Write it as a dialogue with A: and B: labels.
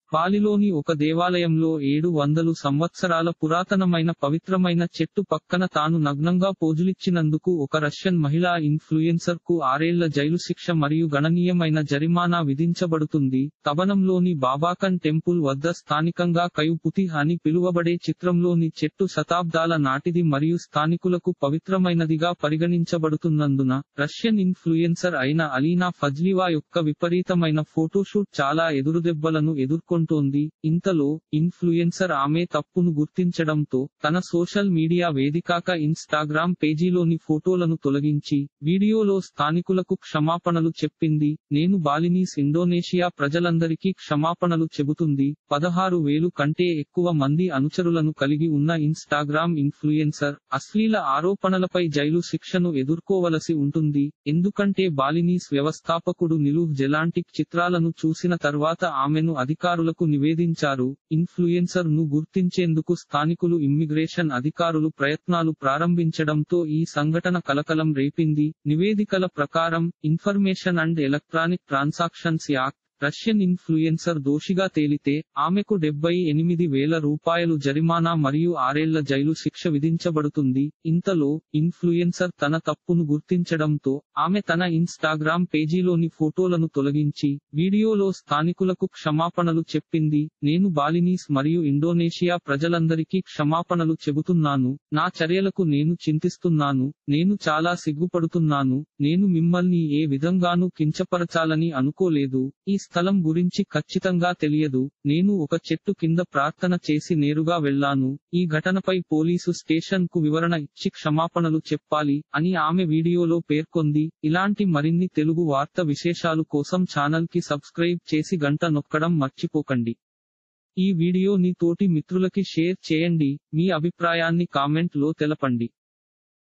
A: బాలిలోని ఒక దేవాలయంలో ఏడు వందలు సంవత్సరాల పురాతనమైన పవిత్రమైన చెట్టు పక్కన తాను నగ్నంగా పోజులిచ్చినందుకు ఒక రష్యన్ మహిళా ఇన్ఫ్లుయెన్సర్ కు ఆరేళ్ల జైలు శిక్ష మరియు గణనీయమైన జరిమానా విధించబడుతుంది తబనంలోని బాబాకన్ టెంపుల్ వద్ద స్థానికంగా కయుపుతి అని పిలువబడే చిత్రంలోని చెట్టు శతాబ్దాల నాటిది మరియు స్థానికులకు పవిత్రమైనదిగా పరిగణించబడుతున్నందున రష్యన్ ఇన్ఫ్లుయెన్సర్ అయిన అలీనా ఫజ్లివా యొక్క విపరీతమైన ఫోటోషూట్ చాలా ఎదురుదెబ్బలను ఎదుర్కొంటోంది ఇంతలో ఇన్ఫ్లుయెన్సర్ ఆమె తప్పును గుర్తించడంతో తన సోషల్ మీడియా వేదికగా ఇన్స్టాగ్రామ్ పేజీలోని ఫోటోలను తొలగించి వీడియోలో స్థానికులకు క్షమాపణలు చెప్పింది నేను బాలినీస్ ఇండోనేషియా ప్రజలందరికీ క్షమాపణలు చెబుతుంది పదహారు వేలు కంటే ఎక్కువ మంది అనుచరులను కలిగి ఉన్న ఇన్స్టాగ్రామ్ ఇన్ఫ్లుయెన్సర్ అశ్లీల ఆరోపణలపై జైలు శిక్షను ఎదుర్కోవలసి ఉంటుంది ఎందుకంటే బాలినీస్ వ్యవస్థాపకుడు నిలువ్ జెలాంటిక్ చిత్రాలను చూసిన తర్వాత ఆమెను అధికారులకు నివేదించారు ఇన్ఫ్లుయెన్సర్ ను గుర్తించేందుకు స్థానికులు ఇమ్మిగ్రేషన్ అధికారులు ప్రయత్నాలు ప్రారంభించడంతో ఈ సంఘటన కలకలం రేపింది నివేదికల ప్రకారం information and electronic transactions act Russian influencer దోషిగా తేలితే ఆమెకు డెబ్బై ఎనిమిది వేల రూపాయలు జరిమానా మరియు ఆరేళ్ల జైలు శిక్ష విధించబడుతుంది ఇంతలో ఇన్ఫ్లుయెన్సర్ తన తప్పును గుర్తించడంతో ఆమె తన ఇన్స్టాగ్రామ్ పేజీలోని ఫోటోలను తొలగించి వీడియోలో స్థానికులకు క్షమాపణలు చెప్పింది నేను బాలినీస్ మరియు ఇండోనేషియా ప్రజలందరికీ క్షమాపణలు చెబుతున్నాను నా చర్యలకు నేను చింతిస్తున్నాను నేను చాలా సిగ్గుపడుతున్నాను నేను మిమ్మల్ని ఏ విధంగానూ కించపరచాలని అనుకోలేదు ఈ స్థలం గురించి ఖచ్చితంగా తెలియదు నేను ఒక చెట్టు కింద ప్రార్థన చేసి నేరుగా వెళ్లాను ఈ ఘటనపై పోలీసు స్టేషన్ కు వివరణ ఇచ్చి క్షమాపణలు చెప్పాలి అని ఆమె వీడియోలో పేర్కొంది ఇలాంటి మరిన్ని తెలుగు వార్త విశేషాలు కోసం ఛానల్ కి సబ్స్క్రైబ్ చేసి గంట నొక్కడం మర్చిపోకండి ఈ వీడియోని తోటి మిత్రులకి షేర్ చేయండి మీ అభిప్రాయాన్ని కామెంట్ లో తెలపండి